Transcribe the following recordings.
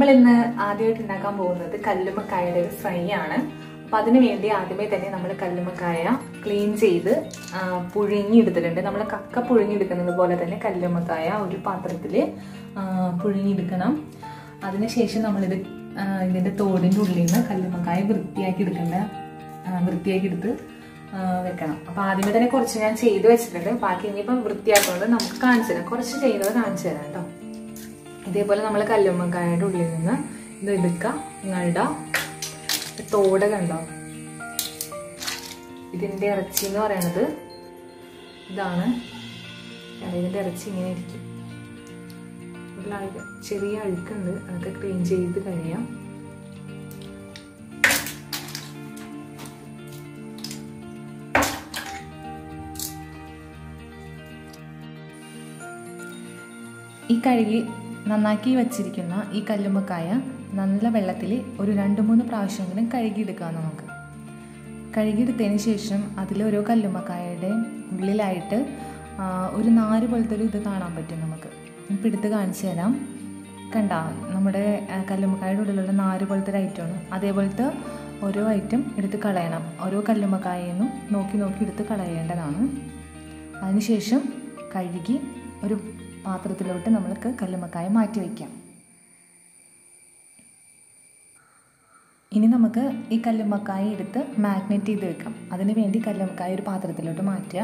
നമ്മൾ ഇന്ന് ആദ്യമായിട്ട് ഉണ്ടാക്കാൻ പോകുന്നത് കല്ലുമ്മക്കായയുടെ ഒരു ഫ്രൈ ആണ് അപ്പൊ അതിനു വേണ്ടി ആദ്യമേ തന്നെ നമ്മൾ കല്ലുമ്മക്കായ ക്ലീൻ ചെയ്ത് ആ, പുഴുങ്ങിയെടുത്തിട്ടുണ്ട് നമ്മൾ കക്ക പുഴുങ്ങിയെടുക്കുന്നത് പോലെ തന്നെ കല്ലുമ്മക്കായ ഒരു പാത്രത്തിൽ പുഴുങ്ങിയെടുക്കണം അതിനുശേഷം നമ്മളിത് ആ, ഇതിന്റെ തോടിന്റെ ഉള്ളിൽ നിന്ന് കല്ലുമ്മക്കായ വൃത്തിയാക്കി എടുക്കേണ്ട ആ, വൃത്തിയാക്കി എടുത്ത് ആ, വെക്കണം അപ്പൊ ആദ്യമേ തന്നെ കുറച്ച് ഞാൻ ചെയ്ത് വെച്ചിട്ടുണ്ട് ബാക്കി ഇനിയിപ്പം വൃത്തിയാക്കുന്നത് നമുക്ക് കാണിച്ചു തരാം കുറച്ച് ചെയ്യുന്നത് കാണിച്ചു തരാം കേട്ടോ ഇതേപോലെ നമ്മൾ കല്ലുമ്മക്കായയുടെ ഉള്ളിൽ നിന്ന് ഇത് എടുക്കുക നിങ്ങളുടെ തോട കണ്ടോ ഇതിന്റെ ഇറച്ചി എന്ന് പറയണത് ഇതാണ് കണ്ടോ, ഇതിന്റെ ഇറച്ചി ഇങ്ങനെ ഇരിക്കും ഇതിൽ അഴുക്ക് ചെറിയ അഴുക്കുണ്ട് അതൊക്കെ ക്ലീൻ ചെയ്ത് കഴിയാം ഈ കഴുകി നന്നാക്കി വച്ചിരിക്കുന്ന ഈ കല്ലുമ്മക്കായ നല്ല വെള്ളത്തിൽ ഒരു രണ്ട് മൂന്ന് പ്രാവശ്യമെങ്കിലും കഴുകിയെടുക്കാം നമുക്ക് കഴുകിയെടുത്തതിന് ശേഷം അതിൽ ഓരോ കല്ലുമ്മക്കായയുടെ ഉള്ളിലായിട്ട് ആ, ഒരു നാര് പോലത്തെ ഒരു ഇത് കാണാൻ പറ്റും നമുക്ക് ഇപ്പം എടുത്ത് കാണിച്ചു തരാം കണ്ട നമ്മുടെ ആ, കല്ലുമ്മക്കായയുടെ ഉള്ളിലുള്ള നാര് പോലത്തെ ഒരു ഐറ്റമാണ് അതേപോലത്തെ ഓരോ ഐറ്റം എടുത്ത് കളയണം ഓരോ കല്ലുമ്മക്കായയിൽ നിന്നും നോക്കി നോക്കി എടുത്ത് കളയേണ്ടതാണ് അതിനുശേഷം കഴുകി ഒരു പാത്രത്തിലോട്ട് നമ്മൾക്ക് കല്ലുമ്മക്കായ മാറ്റി വയ്ക്കാം ഇനി നമുക്ക് ഈ കല്ലുമ്മക്കായ എടുത്ത് മാഗ്നറ്റ് ചെയ്ത് വെക്കാം അതിന് വേണ്ടി കല്ലുമ്മക്കായ ഒരു പാത്രത്തിലോട്ട് മാറ്റുക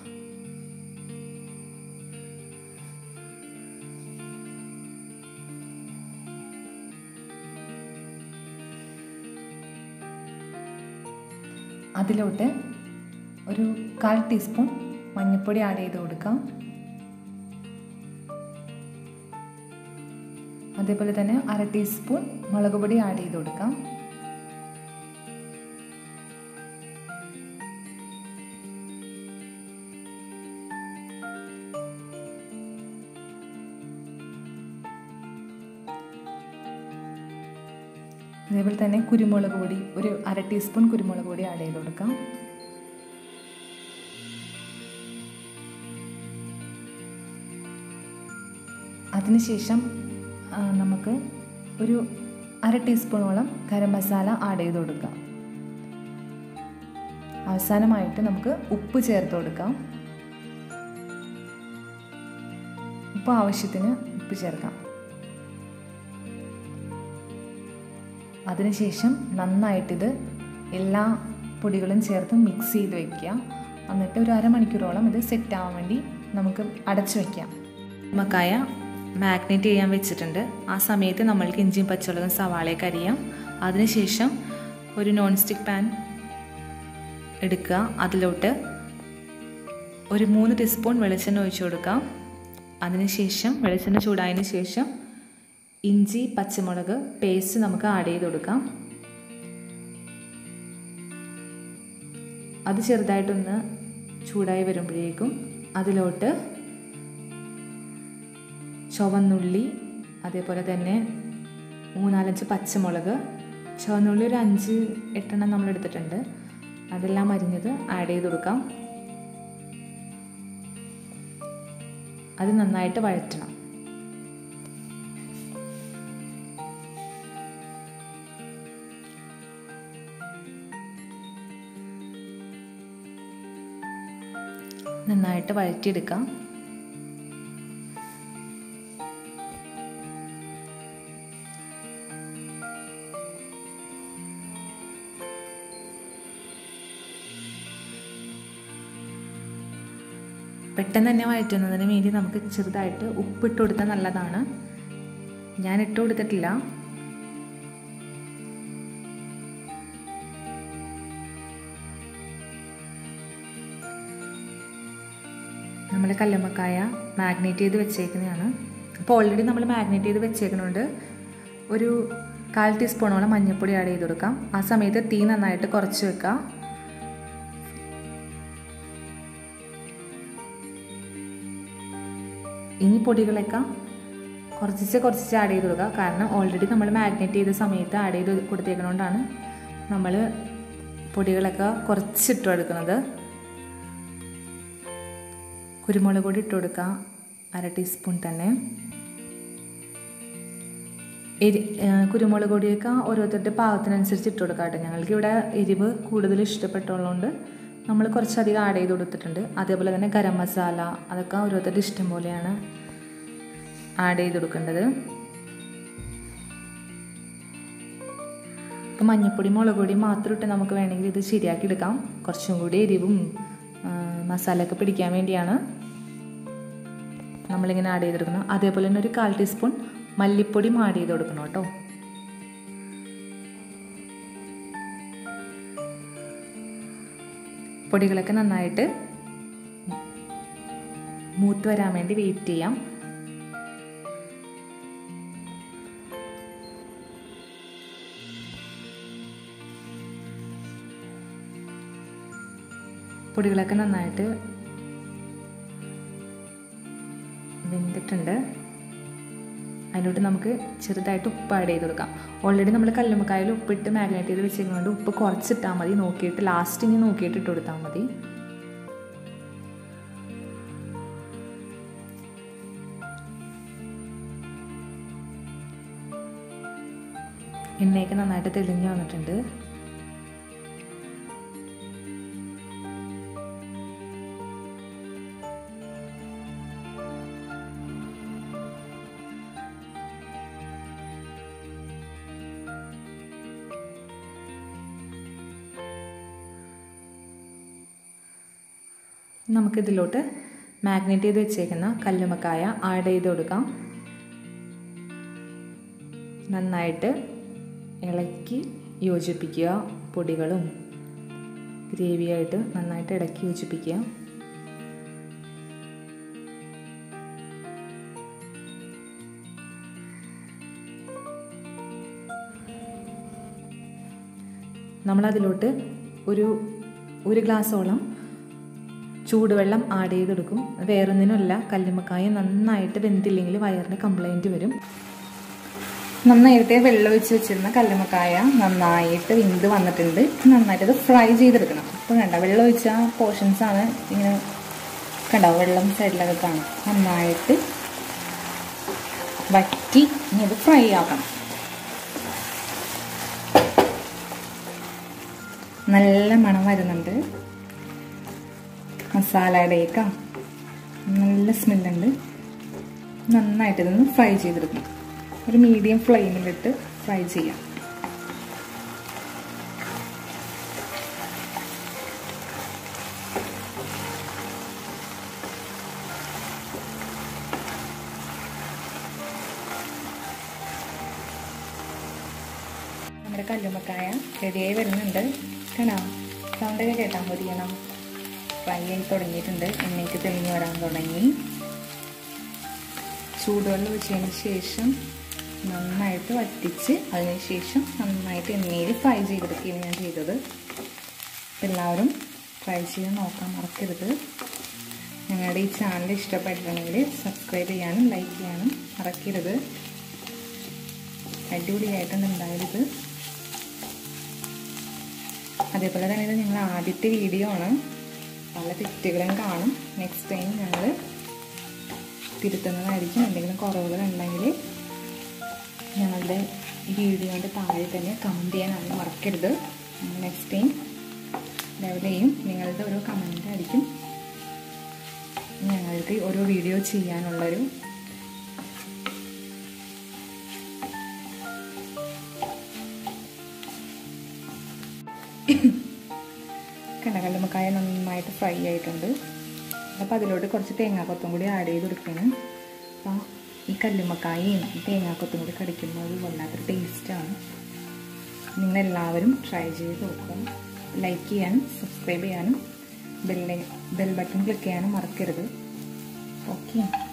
അതിലോട്ട് ഒരു കാൽ ടീസ്പൂൺ മഞ്ഞൾപ്പൊടി ആഡ് ചെയ്ത് കൊടുക്കാം അതേപോലെ തന്നെ അര ടീസ്പൂൺ മുളക് പൊടി ആഡ് ചെയ്ത് കൊടുക്കാം അതേപോലെ തന്നെ കുരുമുളക് പൊടി ഒരു അര ടീസ്പൂൺ കുരുമുളക് പൊടി ആഡ് ചെയ്ത് കൊടുക്കാം അതിനുശേഷം ആ, നമുക്ക് ഒരു അര ടീസ്പൂണോളം ഗരം മസാല ആഡ് ചെയ്ത് കൊടുക്കാം അവസാനമായിട്ട് നമുക്ക് ഉപ്പ് ചേർത്ത് കൊടുക്കാം ഉപ്പ് ആവശ്യത്തിന് ഉപ്പ് ചേർക്കാം അതിനുശേഷം നന്നായിട്ടിത് എല്ലാ പൊടികളും ചേർത്ത് മിക്സ് ചെയ്ത് വെക്കുക എന്നിട്ട് ഒരു അരമണിക്കൂറോളം ഇത് സെറ്റ് ആവാൻ വേണ്ടി നമുക്ക് അടച്ചു വയ്ക്കാം മക്കായ മാഗ്നേറ്റ് ചെയ്യാൻ വെച്ചിട്ടുണ്ട് ആ സമയത്ത് നമ്മൾക്ക് ഇഞ്ചിയും പച്ചമുളകും സവാളയൊക്കെ അരിയാം അതിനുശേഷം ഒരു നോൺ സ്റ്റിക്ക് പാൻ എടുക്കുക അതിലോട്ട് ഒരു മൂന്ന് ടീസ്പൂൺ വെളിച്ചെണ്ണ ഒഴിച്ചു കൊടുക്കാം അതിനുശേഷം വെളിച്ചെണ്ണ ചൂടായതിന് ശേഷം ഇഞ്ചി പച്ചമുളക് പേസ്റ്റ് നമുക്ക് ആഡ് ചെയ്ത് കൊടുക്കാം അത് ചെറുതായിട്ടൊന്ന് ചൂടായി വരുമ്പോഴേക്കും അതിലോട്ട് ചുവന്നുള്ളി അതേപോലെ തന്നെ മൂന്നാലഞ്ച് പച്ചമുളക് ചുവന്നുള്ളി ഒരു അഞ്ച് എട്ടെണ്ണം നമ്മൾ എടുത്തിട്ടുണ്ട് അതെല്ലാം അരിഞ്ഞത് ആഡ് ചെയ്ത് കൊടുക്കാം അത് നന്നായിട്ട് വഴറ്റണം നന്നായിട്ട് വഴറ്റിയെടുക്കാം പെട്ടെന്ന് തന്നെ വഴറ്റുന്നതിന് വേണ്ടി നമുക്ക് ചെറുതായിട്ട് ഉപ്പിട്ട് കൊടുത്താൽ നല്ലതാണ് ഞാൻ ഇട്ട് കൊടുത്തിട്ടില്ല നമ്മൾ കല്ലുമ്മക്കായ മാഗ്നേറ്റ് ചെയ്ത് വെച്ചേക്കുന്നതാണ് അപ്പോൾ ഓൾറെഡി നമ്മൾ മാഗ്നേറ്റ് ചെയ്ത് വെച്ചേക്കുന്നതുകൊണ്ട് ഒരു കാൽ ടീസ്പൂണോളം മഞ്ഞൾപ്പൊടി ആഡ് ചെയ്ത് കൊടുക്കാം ആ സമയത്ത് തീ നന്നായിട്ട് കുറച്ച് വെക്കുക ഇനി പൊടികളൊക്കെ കുറച്ചിച്ച് കുറച്ചിച്ച് ആഡ് ചെയ്ത് കൊടുക്കുക കാരണം ഓൾറെഡി നമ്മൾ മാഗ്നേറ്റ് ചെയ്ത സമയത്ത് ആഡ് ചെയ്ത് കൊടുത്തേക്കുന്നതുകൊണ്ടാണ് നമ്മൾ പൊടികളൊക്കെ കുറച്ചിട്ട് കൊടുക്കുന്നത് കുരുമുളക് പൊടി ഇട്ട് കൊടുക്കുക അര ടീസ്പൂൺ തന്നെ എരി കുരുമുളക് പൊടിയൊക്കെ ഓരോരുത്തരുടെ പാകത്തിനനുസരിച്ച് ഇട്ട് കൊടുക്കാം കേട്ടോ ഞങ്ങൾക്ക് ഇവിടെ എരിവ് കൂടുതൽ ഇഷ്ടപ്പെട്ടുള്ളതുകൊണ്ട് നമ്മൾ കുറച്ചധികം ആഡ് ചെയ്ത് കൊടുത്തിട്ടുണ്ട് അതേപോലെ തന്നെ ഗരം മസാല അതൊക്കെ ഓരോരുത്തരുടെ ഇഷ്ടം പോലെയാണ് ആഡ് ചെയ്ത് കൊടുക്കേണ്ടത് ഇപ്പം മഞ്ഞൾപ്പൊടി മുളക് പൊടി മാത്രം ഇട്ട് നമുക്ക് വേണമെങ്കിൽ ഇത് ശരിയാക്കി എടുക്കാം കുറച്ചും കൂടി എരിവും മസാലയൊക്കെ പിടിക്കാൻ വേണ്ടിയാണ് നമ്മളിങ്ങനെ ആഡ് ചെയ്തെടുക്കുന്നത് അതേപോലെ തന്നെ ഒരു കാൽ ടീസ്പൂൺ മല്ലിപ്പൊടിയും ആഡ് ചെയ്ത് കൊടുക്കണം കേട്ടോ പൊടികളൊക്കെ നന്നായിട്ട് മൂത്ത് വരാൻ വേണ്ടി വെയിറ്റ് ചെയ്യാം പൊടികളൊക്കെ നന്നായിട്ട് വെന്തിട്ടുണ്ട് അതിലോട്ട് നമുക്ക് ചെറുതായിട്ട് ഉപ്പ് ആഡ് ചെയ്ത് കൊടുക്കാം ഓൾറെഡി നമ്മൾ കല്ലുമ്മക്കായിൽ ഉപ്പിട്ട് മാഗ്നേറ്റ് ചെയ്ത് വെച്ചിരിക്കുന്നതുകൊണ്ട് ഉപ്പ് കുറച്ചിട്ടാൽ മതി നോക്കിയിട്ട് ലാസ്റ്റ് ഇനി നോക്കിയിട്ട് ഇട്ട് കൊടുത്താൽ മതി എണ്ണയൊക്കെ നന്നായിട്ട് തെളിഞ്ഞു വന്നിട്ടുണ്ട് നമുക്കിതിലോട്ട് മാഗ്നേറ്റ് ചെയ്ത് വെച്ചേക്കുന്ന കല്ലുമക്കായ ആഡ് ചെയ്ത് കൊടുക്കാം നന്നായിട്ട് ഇളക്കി യോജിപ്പിക്കുക പൊടികളും ഗ്രേവിയായിട്ട് നന്നായിട്ട് ഇളക്കി യോജിപ്പിക്കുക നമ്മളതിലോട്ട് ഒരു ഒരു ഗ്ലാസോളം ചൂടുവെള്ളം ആഡ് ചെയ്തെടുക്കും വേറൊന്നിനുമല്ല കല്ലുമ്മക്കായ നന്നായിട്ട് വെന്തില്ലെങ്കിൽ വയറിന് കംപ്ലൈൻറ്റ് വരും നന്നായിട്ട് വെള്ളം ഒഴിച്ച് വെച്ചിരുന്ന കല്ലുമ്മക്കായ നന്നായിട്ട് വെന്ത് വന്നിട്ടുണ്ട് നന്നായിട്ട് ഇത് ഫ്രൈ ചെയ്തെടുക്കണം അപ്പോൾ കണ്ട വെള്ളം ഒഴിച്ച പോർഷൻസ് ആണ് ഇങ്ങനെ കണ്ടോ വെള്ളം സൈഡിലൊക്കെ കാണാം നന്നായിട്ട് വറ്റി ഇനി ഇത് ഫ്രൈ ആക്കണം നല്ല മണം വരുന്നുണ്ട് മസാലയുടെയൊക്കെ നല്ല സ്മെല്ലുണ്ട് നന്നായിട്ട് ഇതൊന്ന് ഫ്രൈ ചെയ്തെടുക്കണം ഒരു മീഡിയം ഫ്ലെയിമിലിട്ട് ഫ്രൈ ചെയ്യാം നമ്മുടെ കല്ലുമ്മക്കായ റെഡിയായി വരുന്നുണ്ട് കാണാം സൗണ്ടൊക്കെ കേട്ടാൽ മതിയണം ഫ്രൈ ആയി തുടങ്ങിയിട്ടുണ്ട് എണ്ണയ്ക്ക് തെളിഞ്ഞ് വരാൻ തുടങ്ങി ചൂടുവെള്ളം ഒഴിച്ചതിന് ശേഷം നന്നായിട്ട് വറ്റിച്ച് അതിന് ശേഷം നന്നായിട്ട് എണ്ണയിൽ ഫ്രൈ ചെയ്തെടുക്കുകയാണ് ഞാൻ ചെയ്തത് എല്ലാവരും ട്രൈ ചെയ്ത് നോക്കാൻ മറക്കരുത് ഞങ്ങളുടെ ഈ ചാനൽ ഇഷ്ടപ്പെട്ടിട്ടുണ്ടെങ്കിൽ സബ്സ്ക്രൈബ് ചെയ്യാനും ലൈക്ക് ചെയ്യാനും മറക്കരുത് അടിപൊളിയായിട്ടുണ്ട് ഉണ്ടായത് അതേപോലെ തന്നെ ഇത് ഞങ്ങൾ ആദ്യത്തെ വീഡിയോ ആണ് പല തെറ്റുകളും കാണും നെക്സ്റ്റ് ടൈം ഞങ്ങൾ തിരുത്തുന്നതായിരിക്കും എന്തെങ്കിലും കുറവുകൾ ഉണ്ടെങ്കിൽ ഞങ്ങളുടെ ഈ വീഡിയോൻ്റെ താഴെ തന്നെ കമൻറ്റ് ചെയ്യാനാണ് മറക്കരുത് നെക്സ്റ്റ് ടൈം ഡെവലപ്പ് ചെയ്യും നിങ്ങളുടെ ഓരോ കമൻ്റ് ആയിരിക്കും ഞങ്ങൾക്ക് ഓരോ വീഡിയോ ചെയ്യാനുള്ളൊരു കടകല്ലുമ്മക്കായ നന്നായിട്ട് ഫ്രൈ ആയിട്ടുണ്ട് അപ്പോൾ അതിലോട്ട് കുറച്ച് തേങ്ങാക്കൊത്തും കൂടി ആഡ് ചെയ്ത് കൊടുക്കണം അപ്പോൾ ഈ കല്ലുമ്മക്കായയും തേങ്ങാക്കൊത്തും കൂടി കടിക്കുമ്പോൾ അത് വല്ലാത്തൊരു ടേസ്റ്റാണ് നിങ്ങളെല്ലാവരും ട്രൈ ചെയ്ത് നോക്കും ലൈക്ക് ചെയ്യാനും സബ്സ്ക്രൈബ് ചെയ്യാനും ബെല്ലെ ബെൽ ബട്ടൺ ക്ലിക്ക് ചെയ്യാനും മറക്കരുത് ഓക്കെ